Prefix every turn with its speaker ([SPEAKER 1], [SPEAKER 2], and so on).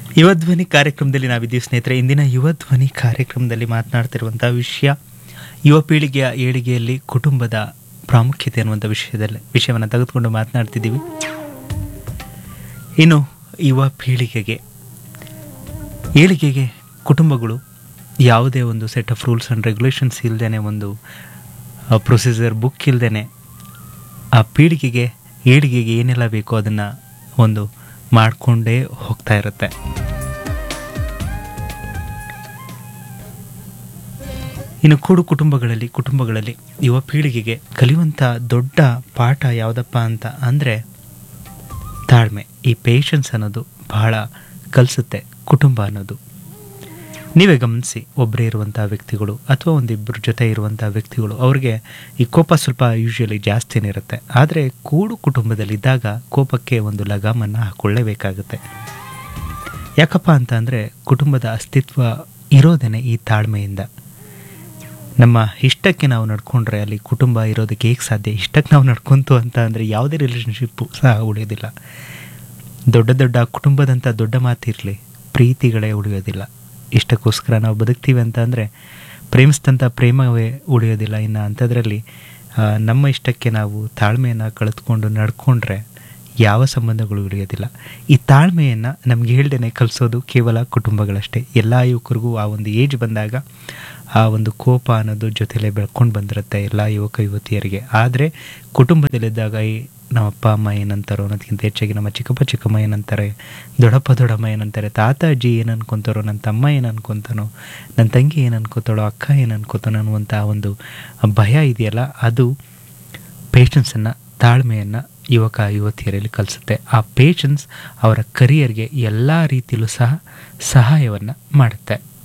[SPEAKER 1] ಯುವ ಧ್ವನಿ ಕಾರ್ಯಕ್ರಮದಲ್ಲಿ ನಾವಿದ್ದೀವಿ ಸ್ನೇಹಿತರೆ ಇಂದಿನ ಯುವ ಧ್ವನಿ ಕಾರ್ಯಕ್ರಮದಲ್ಲಿ ಮಾತನಾಡ್ತಿರುವಂಥ ವಿಷಯ ಯುವ ಪೀಳಿಗೆಯ ಏಳಿಗೆಯಲ್ಲಿ ಕುಟುಂಬದ ಪ್ರಾಮುಖ್ಯತೆ ಅನ್ನುವಂಥ ವಿಷಯದಲ್ಲಿ ವಿಷಯವನ್ನು ತೆಗೆದುಕೊಂಡು ಮಾತನಾಡ್ತಿದ್ದೀವಿ ಇನ್ನು ಯುವ ಪೀಳಿಗೆಗೆ ಏಳಿಗೆಗೆ ಕುಟುಂಬಗಳು ಯಾವುದೇ ಒಂದು set of rules and regulations ಇಲ್ಲದೇ ಒಂದು ಪ್ರೊಸೀಜರ್ ಬುಕ್ ಇಲ್ಲದೇ ಆ ಪೀಳಿಗೆಗೆ ಏಳಿಗೆಗೆ ಏನೆಲ್ಲ ಬೇಕೋ ಅದನ್ನು ಒಂದು ಮಾಡಿಕೊಂಡೇ ಹೋಗ್ತಾ ಇರುತ್ತೆ ಇನ್ನು ಕೂಡು ಕುಟುಂಬಗಳಲ್ಲಿ ಕುಟುಂಬಗಳಲ್ಲಿ ಯುವ ಪೀಳಿಗೆಗೆ ಕಲಿಯುವಂಥ ದೊಡ್ಡ ಪಾಠ ಯಾವುದಪ್ಪ ಅಂತ ಅಂದರೆ ತಾಳ್ಮೆ ಈ ಪೇಷನ್ಸ್ ಅನ್ನೋದು ಬಹಳ ಕಲಿಸುತ್ತೆ ಕುಟುಂಬ ಅನ್ನೋದು ನೀವೇ ಗಮನಿಸಿ ಒಬ್ಬರೇ ಇರುವಂಥ ವ್ಯಕ್ತಿಗಳು ಅಥವಾ ಒಂದಿಬ್ಬರ ಜೊತೆ ಇರುವಂಥ ವ್ಯಕ್ತಿಗಳು ಅವ್ರಿಗೆ ಈ ಕೋಪ ಸ್ವಲ್ಪ ಯೂಶ್ವಲಿ ಜಾಸ್ತಿನೇ ಇರುತ್ತೆ ಆದರೆ ಕೂಡು ಕುಟುಂಬದಲ್ಲಿದ್ದಾಗ ಕೋಪಕ್ಕೆ ಒಂದು ಲಗಾಮನ್ನು ಹಾಕೊಳ್ಳೇಬೇಕಾಗುತ್ತೆ ಯಾಕಪ್ಪ ಅಂತ ಅಂದರೆ ಕುಟುಂಬದ ಅಸ್ತಿತ್ವ ಇರೋದೇನೆ ಈ ತಾಳ್ಮೆಯಿಂದ ನಮ್ಮ ಇಷ್ಟಕ್ಕೆ ನಾವು ನಡ್ಕೊಂಡ್ರೆ ಅಲ್ಲಿ ಕುಟುಂಬ ಇರೋದಕ್ಕೆ ಹೇಗೆ ಸಾಧ್ಯ ಇಷ್ಟಕ್ಕೆ ನಾವು ನಡ್ಕೊಂತು ಅಂತ ಅಂದರೆ ಯಾವುದೇ ರಿಲೇಷನ್ಶಿಪ್ಪು ಸಹ ಉಳಿಯೋದಿಲ್ಲ ದೊಡ್ಡ ದೊಡ್ಡ ಕುಟುಂಬದಂಥ ದೊಡ್ಡ ಮಾತಿರಲಿ ಪ್ರೀತಿಗಳೇ ಉಳಿಯೋದಿಲ್ಲ ಇಷ್ಟಕ್ಕೋಸ್ಕರ ನಾವು ಬದುಕ್ತೀವಿ ಅಂತ ಅಂದರೆ ಪ್ರೇಮಿಸಿದಂಥ ಪ್ರೇಮವೇ ಉಳಿಯೋದಿಲ್ಲ ಇನ್ನು ಅಂಥದ್ರಲ್ಲಿ ಆ, ನಮ್ಮ ಇಷ್ಟಕ್ಕೆ ನಾವು ತಾಳ್ಮೆಯನ್ನು ಕಳೆದುಕೊಂಡು ನಡ್ಕೊಂಡ್ರೆ ಯಾವ ಸಂಬಂಧಗಳು ಉಳಿಯೋದಿಲ್ಲ ಈ ತಾಳ್ಮೆಯನ್ನು ನಮ್ಗೆ ಹೇಳ್ದೇನೆ ಕಲಿಸೋದು ಕೇವಲ ಕುಟುಂಬಗಳಷ್ಟೇ ಎಲ್ಲ ಯುವಕರಿಗೂ ಆ ಒಂದು ಏಜ್ ಬಂದಾಗ ಆ ಒಂದು ಕೋಪ ಅನ್ನೋದು ಜೊತೆಲೇ ಬೆಳ್ಕೊಂಡು ಬಂದಿರುತ್ತೆ ಎಲ್ಲ ಯುವಕ ಯುವತಿಯರಿಗೆ ಆದರೆ ಕುಟುಂಬದಲ್ಲಿದ್ದಾಗ ಈ ನಮ್ಮ ಅಪ್ಪ ಅಮ್ಮ ಏನಂತಾರೋ ಅನ್ನೋದಕ್ಕಿಂತ ಹೆಚ್ಚಾಗಿ ನಮ್ಮ ಚಿಕ್ಕಪ್ಪ ಚಿಕ್ಕಮ್ಮ ಏನಂತಾರೆ ದೊಡ್ಡಪ್ಪ ದೊಡ್ಡಮ್ಮ ಏನಂತಾರೆ ತಾತ ಅಜ್ಜಿ ಏನು ಅನ್ಕೊತಾರೋ ನನ್ನ ತಮ್ಮ ಏನು ಅನ್ಕೊತಾನೋ ನನ್ನ ತಂಗಿ ಏನು ಅನ್ಕೋತಾಳೋ ಅಕ್ಕ ಏನು ಅನ್ಕೋತಾನೋ ಅನ್ನುವಂಥ ಒಂದು ಭಯ ಇದೆಯಲ್ಲ ಅದು ಪೇಷನ್ಸನ್ನು ತಾಳ್ಮೆಯನ್ನು ಯುವಕ ಯುವತಿಯರಲ್ಲಿ ಕಲಿಸುತ್ತೆ ಆ ಪೇಷನ್ಸ್ ಅವರ ಕರಿಯರ್ಗೆ ಎಲ್ಲ ರೀತಿಯಲ್ಲೂ ಸಹ ಸಹಾಯವನ್ನು ಮಾಡುತ್ತೆ